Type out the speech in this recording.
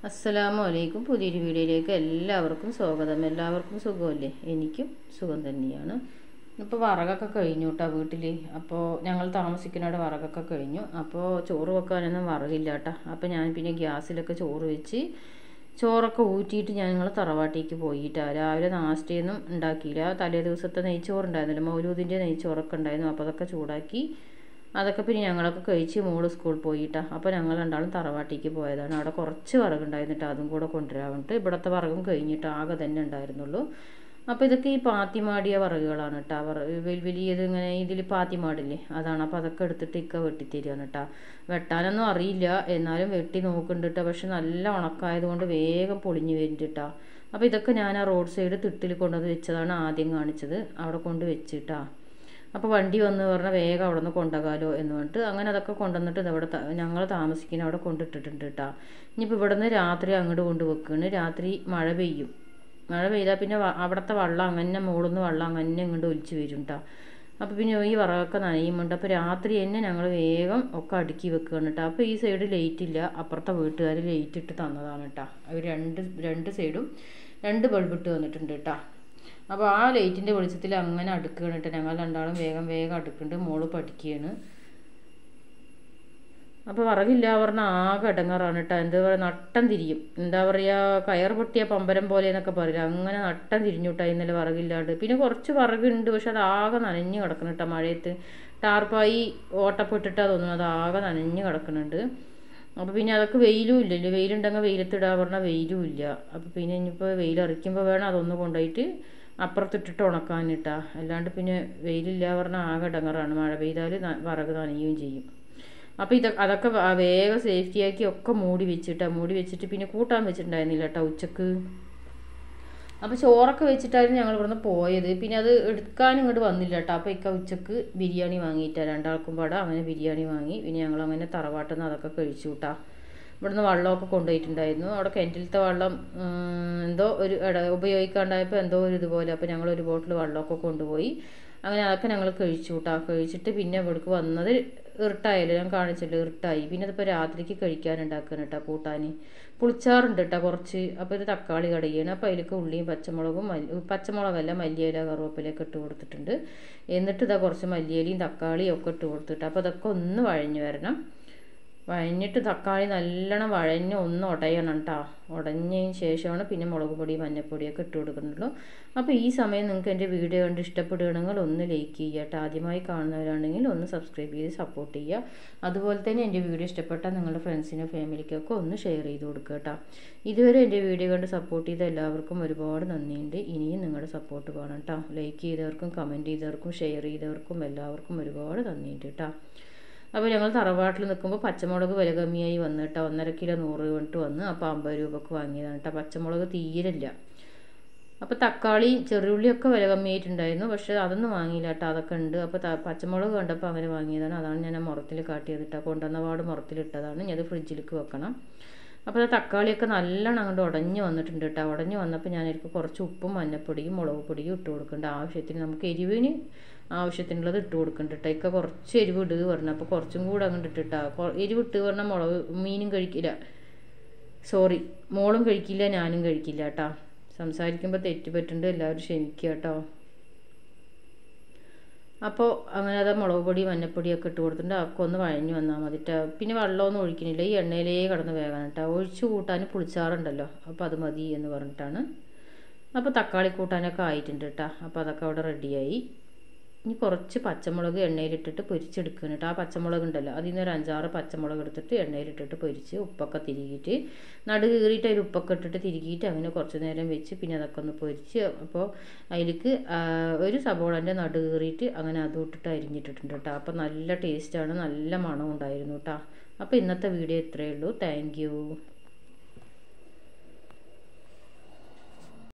അസ്സലാമു അലൈക്കും പുതിയൊരു വീഡിയോയിലേക്ക് എല്ലാവർക്കും സ്വാഗതം എല്ലാവർക്കും സുഖമല്ലേ എനിക്കും സുഖം തന്നെയാണ് ഇപ്പോൾ വറകൊക്കെ കഴിഞ്ഞു കേട്ടോ വീട്ടിൽ അപ്പോൾ ഞങ്ങൾ താമസിക്കുന്നവിടെ വറകൊക്കെ കഴിഞ്ഞു അപ്പോൾ ചോറ് വെക്കാനൊന്നും വറകില്ല കേട്ടോ അപ്പോൾ ഞാൻ പിന്നെ ഗ്യാസിലൊക്കെ ചോറ് വെച്ച് ചോറൊക്കെ ഊറ്റിയിട്ട് ഞങ്ങൾ തറവാട്ടിലേക്ക് പോയിട്ടാ രാവിലെ നാഷ്ടയൊന്നും ഉണ്ടാക്കിയില്ല തലേ ദിവസത്തെ നെയ്ച്ചോറ് ഉണ്ടായിരുന്നില്ല മൗലൂദിൻ്റെ നെയ്ച്ചോറൊക്കെ ഉണ്ടായിരുന്നു അപ്പോൾ അതൊക്കെ ചൂടാക്കി അതൊക്കെ പിന്നെ ഞങ്ങളൊക്കെ കഴിച്ച് മോള് സ്കൂളിൽ പോയിട്ടാ അപ്പോൾ ഞങ്ങൾ രണ്ടാളും തറവാട്ടിക്ക് പോയതാണ് അവിടെ കുറച്ച് വിറകുണ്ടായിരുന്നിട്ട് അതും കൂടെ കൊണ്ടുവരാൻ വേണ്ടിയിട്ട് ഇവിടുത്തെ വിറകും കഴിഞ്ഞിട്ട് ആകെ തന്നെ ഉണ്ടായിരുന്നുള്ളൂ അപ്പോൾ ഇതൊക്കെ ഈ പാത്തിമാടിയ വിറകുകളാണ് കേട്ടോ വറ വലിയ വലിയത് ഇങ്ങനെ ഇതിൽ പാത്തിമാടില്ലേ അതാണ് അപ്പോൾ അതൊക്കെ എടുത്തിട്ട് ഇക്ക വെട്ടിത്തരികയാണ് കേട്ടോ വെട്ടാനൊന്നും അറിയില്ല എന്നാലും വെട്ടി നോക്കുന്നുണ്ട് കേട്ടോ പക്ഷെ നല്ല ഉണക്കായതുകൊണ്ട് വേഗം പൊളിഞ്ഞു വരുന്നുണ്ട് അപ്പോൾ ഇതൊക്കെ ഞാൻ ആ റോഡ് സൈഡ് തിട്ടിൽ കൊണ്ടുവന്ന് വെച്ചതാണ് ആദ്യം കാണിച്ചത് അവിടെ കൊണ്ട് വെച്ചിട്ടാ അപ്പോൾ വണ്ടി വന്ന് പറഞ്ഞാൽ വേഗം അവിടെ നിന്ന് കൊണ്ടുപോകാലോ എന്ന് പറഞ്ഞിട്ട് അങ്ങനെ അതൊക്കെ കൊണ്ടുവന്നിട്ട് ഇതവിടെ ഞങ്ങൾ താമസിക്കുന്ന അവിടെ കൊണ്ടിട്ടിട്ടുണ്ട് കേട്ടോ ഇനിയിപ്പോൾ ഇവിടെ നിന്ന് രാത്രി അങ്ങോട്ട് കൊണ്ട് വെക്കുകയാണ് രാത്രി മഴ പെയ്യും മഴ പെയ്താൽ പിന്നെ അവിടുത്തെ വെള്ളം അങ്ങനെ മുകളിൽ നിന്ന് വെള്ളം അങ്ങനെ ഇങ്ങോട്ട് ഒലിച്ച് വരും കേട്ടോ അപ്പോൾ പിന്നെ ഈ വിറകൊക്കെ നനയുമുണ്ട് അപ്പോൾ രാത്രി തന്നെ ഞങ്ങൾ വേഗം ഒക്കെ അടുക്കി വെക്കുകയാണ് കേട്ടോ അപ്പോൾ ഈ സൈഡ് ലൈറ്റ് ഇല്ല അപ്പുറത്തെ വീട്ടുകാർ ലൈറ്റ് ഇട്ട് തന്നതാണ് കേട്ടോ അവർ രണ്ട് രണ്ട് സൈഡും രണ്ട് ബൾബ് ഇട്ട് വന്നിട്ടുണ്ട് കേട്ടോ അപ്പോൾ ആ ലൈറ്റിൻ്റെ വെളിച്ചത്തിൽ അങ്ങനെ അടുക്കുകയാണ് കേട്ടോ ഞങ്ങൾ രണ്ടാളും വേഗം വേഗം അടുക്കുന്നുണ്ട് മോള് പഠിക്കുകയാണ് അപ്പോൾ വിറകില്ല പറഞ്ഞാൽ ആകെ ഇടങ്ങാറാണ് കേട്ടോ എന്താ പറയുക നട്ടം തിരിയും എന്താ പറയുക കയർ പൊട്ടിയ പമ്പരം പോലെ എന്നൊക്കെ പറയില്ല അങ്ങനെ നട്ടം തിരിഞ്ഞു കേട്ടോ ഇന്നലെ വിറകില്ലാണ്ട് പിന്നെ കുറച്ച് വിറകുണ്ട് പക്ഷെ അത് ആകെ നനഞ്ഞ് കിടക്കണം കേട്ടോ മഴയത്ത് ടാർപ്പായി ഓട്ടപ്പെട്ടിട്ടാ തോന്നുന്നു അത് ആകെ നനഞ്ഞ് കിടക്കുന്നുണ്ട് അപ്പോൾ പിന്നെ അതൊക്കെ വെയിലും ഇല്ലല്ലോ വെയിലുണ്ടെങ്കിൽ വെയിലത്തിടാൻ പറഞ്ഞാൽ വെയിലും ഇല്ല അപ്പോൾ പിന്നെ ഇനിയിപ്പോൾ വെയിലറിക്കുമ്പോൾ വേണം അതൊന്ന് കൊണ്ടുപോയിട്ട് അപ്പുറത്തിട്ടിട്ട് ഉണക്കാനിട്ടാ അല്ലാണ്ട് പിന്നെ വെയിലില്ല പറഞ്ഞാൽ ആകെ ഇടങ്ങറാണ് മഴ പെയ്താൽ വിറക് നനയുകയും ചെയ്യും അപ്പോൾ ഇത് അതൊക്കെ വേഗം സേഫ്റ്റിയാക്കി ഒക്കെ മൂടി വെച്ചിട്ടാ മൂടി വെച്ചിട്ട് പിന്നെ കൂട്ടാൻ വെച്ചിട്ടുണ്ടായിരുന്നില്ല കേട്ടോ ഉച്ചക്ക് അപ്പോൾ ചോറൊക്കെ വെച്ചിട്ടായിരുന്നു ഞങ്ങൾ ഇവിടുന്ന് പോയത് പിന്നെ അത് എടുക്കാൻ ഇങ്ങോട്ട് വന്നില്ല കേട്ടോ അപ്പോൾ ഇക്ക ഉച്ചക്ക് ബിരിയാണി വാങ്ങിയിട്ടാ രണ്ടാൾക്കും പാടെ അങ്ങനെ ബിരിയാണി വാങ്ങി പിന്നെ ഞങ്ങൾ അങ്ങനെ തറവാട്ടിൽ നിന്ന് അതൊക്കെ കഴിച്ചു കൂട്ടാ ഇവിടുന്ന് വെള്ളമൊക്കെ കൊണ്ടുപോയിട്ടുണ്ടായിരുന്നു അവിടെ കിണറ്റിലത്തെ വെള്ളം എന്തോ ഒരു ഇട ഉപയോഗിക്കാണ്ടായപ്പോൾ എന്തോ ഒരു ഇതുപോലെ അപ്പോൾ ഞങ്ങൾ ഒരു ബോട്ടിൽ വെള്ളമൊക്കെ കൊണ്ടുപോയി അങ്ങനെ അതൊക്കെ ഞങ്ങൾ കഴിച്ചു കൂട്ടാ കഴിച്ചിട്ട് പിന്നെ ഇവിടേക്ക് വന്നത് ഇറിട്ടായല്ലോ ഞാൻ കാണിച്ചല്ലോ ഇറിട്ടായി പിന്നെ അതിപ്പോൾ രാത്രിക്ക് കഴിക്കാനുണ്ടാക്കണം കേട്ടോ കൂട്ടാൻ പുളിച്ചാറുണ്ട് കേട്ടോ കുറച്ച് അപ്പോൾ ഇത് തക്കാളി കടയാണ് അപ്പോൾ അതിലേക്ക് ഉള്ളിയും പച്ചമുളകും മല്ലി പച്ചമുളകല്ല മല്ലിയില കറുവേപ്പിലൊക്കെ ഇട്ട് കൊടുത്തിട്ടുണ്ട് എന്നിട്ട് ഇതാ കുറച്ച് മല്ലിയിലയും തക്കാളിയും ഒക്കെ ഇട്ട് കൊടുത്തിട്ട് അപ്പോൾ അതൊക്കെ ഒന്ന് വഴഞ്ഞു വരണം വഴഞ്ഞിട്ട് തക്കാളി നല്ലോണം വഴഞ്ഞ് ഒന്ന് ഉടയണം കേട്ടോ ഉടഞ്ഞതിന് ശേഷമാണ് പിന്നെ മുളക് പൊടി മഞ്ഞൾപ്പൊടിയൊക്കെ ഇട്ട് കൊടുക്കുന്നുള്ളൂ അപ്പോൾ ഈ സമയം നിങ്ങൾക്ക് എൻ്റെ വീഡിയോ കണ്ട് ഇഷ്ടപ്പെടുകയാണെങ്കിൽ ഒന്ന് ലൈക്ക് ചെയ്യുക കേട്ടോ ആദ്യമായി കാണുന്നവരാണെങ്കിൽ ഒന്ന് സബ്സ്ക്രൈബ് ചെയ്ത് സപ്പോർട്ട് ചെയ്യുക അതുപോലെ തന്നെ എൻ്റെ വീഡിയോ ഇഷ്ടപ്പെട്ടാൽ നിങ്ങളുടെ ഫ്രണ്ട്സിനും ഫാമിലിക്കൊക്കെ ഒന്ന് ഷെയർ ചെയ്ത് കൊടുക്കുക കേട്ടോ ഇതുവരെ എൻ്റെ വീഡിയോ കണ്ട് സപ്പോർട്ട് ചെയ്ത എല്ലാവർക്കും ഒരുപാട് നന്ദിയുണ്ട് ഇനിയും നിങ്ങളുടെ സപ്പോർട്ട് വേണം കേട്ടോ ലൈക്ക് ചെയ്തവർക്കും കമൻറ്റ് ചെയ്തവർക്കും ഷെയർ ചെയ്തവർക്കും എല്ലാവർക്കും ഒരുപാട് നന്ദിയുണ്ട് കേട്ടോ അപ്പോൾ ഞങ്ങൾ തറവാട്ടിൽ നിൽക്കുമ്പോൾ പച്ചമുളക് വില കമ്മിയായി വന്നു കേട്ടോ ഒന്നര കിലോ നൂറ് രൂപ വന്ന് അപ്പോൾ അമ്പത് രൂപക്ക് വാങ്ങിയതാണ് കേട്ടോ പച്ചമുളക് തീരില്ല അപ്പോൾ തക്കാളി ചെറിയുള്ളിയൊക്കെ വില കമ്മിയായിട്ടുണ്ടായിരുന്നു പക്ഷേ അതൊന്നും വാങ്ങിയില്ല കേട്ടോ അതൊക്കെ ഉണ്ട് അപ്പോൾ പച്ചമുളക് കണ്ടപ്പോൾ അങ്ങനെ വാങ്ങിയതാണ് അതാണ് ഞാൻ മുറത്തിൽ കാട്ടിയത് കേട്ടോ കൊണ്ടുവന്ന പാട് മുറത്തിലിട്ടതാണ് ഞാൻ അത് ഫ്രിഡ്ജിലേക്ക് വെക്കണം അപ്പോൾ തക്കാളിയൊക്കെ നല്ലോണം അങ്ങോട്ട് ഉടഞ്ഞ് വന്നിട്ടുണ്ട് കേട്ടോ ഉടഞ്ഞ് വന്നപ്പോൾ ഞാനെനിക്ക് കുറച്ച് ഉപ്പും മഞ്ഞപ്പൊടിയും മുളക് പൊടിയും ഇട്ട് കൊടുക്കേണ്ട ആവശ്യത്തിന് നമുക്ക് എരിവിന് ആവശ്യത്തിനുള്ളത് ഇട്ട് കൊടുക്കുന്നുണ്ട് കേട്ടോ ഇക്ക കുറച്ച് എരിവ് ഇടുക പറഞ്ഞു അപ്പോൾ കുറച്ചും കൂടെ അങ്ങോട്ട് ഇട്ടിട്ടാ എരിവ് ഇട്ട് പറഞ്ഞാൽ മുളക് മീനും കഴിക്കില്ല സോറി മോളും കഴിക്കില്ല ഞാനും കഴിക്കില്ല കേട്ടോ സംസാരിക്കുമ്പോൾ തെറ്റ് പറ്റുന്നുണ്ട് എല്ലാവരും ക്ഷമിക്കുക കേട്ടോ അപ്പോൾ അങ്ങനെ അത് മുളക് പൊടി മഞ്ഞപ്പൊടിയൊക്കെ ഇട്ട് കൊടുത്തിട്ടുണ്ട് അതൊക്കെ ഒന്ന് വഴഞ്ഞു വന്നാൽ മതി കേട്ടോ പിന്നെ വെള്ളമൊന്നും ഒഴിക്കുന്നില്ല ഈ എണ്ണയിലേ കിടന്ന് വേകാൻ കേട്ടോ ഒഴിച്ച് കൂട്ടാൻ പുളിച്ചാറുണ്ടല്ലോ അപ്പോൾ അത് മതി എന്ന് പറഞ്ഞിട്ടാണ് അപ്പോൾ തക്കാളി കൂട്ടാനൊക്കെ ആയിട്ടുണ്ട് കേട്ടോ അപ്പോൾ അതൊക്കെ അവിടെ റെഡിയായി ഇനി കുറച്ച് പച്ചമുളക് എണ്ണയിലിട്ടിട്ട് പൊരിച്ചെടുക്കണം കേട്ടോ ആ പച്ചമുളക് ഉണ്ടല്ലോ അതിൽ നിന്ന് ഒരു അഞ്ചാറ് പച്ചമുളക് എടുത്തിട്ട് എണ്ണയിലിട്ടിട്ട് പൊരിച്ച് ഉപ്പൊക്കെ തിരികിയിട്ട് നടു കീറിയിട്ട് അതിൽ ഉപ്പൊക്കെ ഇട്ടിട്ട് തിരികിയിട്ട് അങ്ങനെ കുറച്ച് നേരം വെച്ച് പിന്നെ അതൊക്കെ ഒന്ന് പൊരിച്ച് അപ്പോൾ അതിലേക്ക് ഒരു സബോളൻ്റെ നടു കീറിയിട്ട് അങ്ങനെ അതും ഇട്ടിട്ട് അരിഞ്ഞിട്ടിട്ടുണ്ട് കേട്ടോ അപ്പോൾ നല്ല ടേസ്റ്റാണ് നല്ല മണം ഉണ്ടായിരുന്നു കേട്ടോ അപ്പോൾ ഇന്നത്തെ വീഡിയോ ഇത്രയേ ഉള്ളൂ താങ്ക്